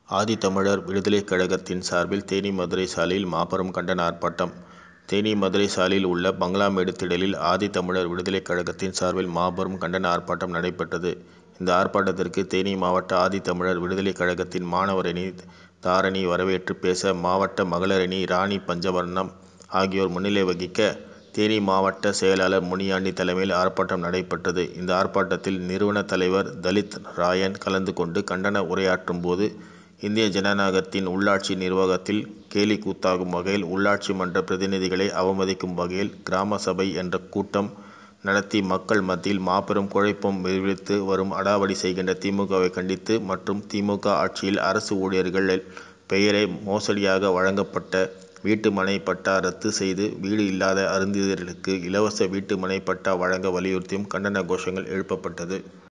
ஆதித்தமிழர் விடுதலைக் கழகத்தின் சார்பில் தேனி மதுரை சாலையில் மாபெரும் கண்டன ஆர்ப்பாட்டம் தேனி மதுரை சாலையில் உள்ள பங்களாமேடு திடலில் ஆதித்தமிழர் விடுதலைக் கழகத்தின் சார்பில் மாபெரும் கண்டன ஆர்ப்பாட்டம் நடைபெற்றது. இந்த ஆர்ப்பாட்டத்திற்கு தேனி மாவட்ட ஆதித்தமிழர் விடுதலைக் கழகத்தின் மாணவரணி தாரணி வரவேற்று பேச, மாவட்ட மகளிரணி ராணி பஞ்சவர்ணம் ஆகியோர் முன்னிலை வகிக்க, தேனி மாவட்ட செயலாளர் முனியாண்டி தலைமையில் ஆர்ப்பாட்டம் நடைபெற்றது. இந்த ஆர்ப்பாட்டத்தில் நிறுவன தலைவர் தலித் ராயன் கலந்து கொண்டு கண்டன உரையாற்றும் போது, இந்திய ஜனநாயகத்தின் உள்ளாட்சி நிர்வாகத்தில் கேலிக்கூத்தாகும் வகையில், உள்ளாட்சி மன்ற பிரதிநிதிகளை அவமதிக்கும் வகையில் கிராம சபை என்ற கூட்டம் நடத்தி மக்கள் மத்தியில் மாபெரும் குழப்பம் விளைவித்து வரும் அடாவடி செய்கின்ற தி. மு. க.வை கண்டித்து மற்றும் தி. மு. க. ஆட்சியில் அரசு ஊழியர்கள் பெயரில் மோசடியாக வழங்கப்பட்ட வீட்டுமனை பட்டா ரத்து செய்து, வீடு இல்லாத அருந்ததியர்களுக்கு இலவச வீட்டுமனை பட்டா வழங்க வலியுறுத்தியும் கண்டன கோஷங்கள் எழுப்பப்பட்டது.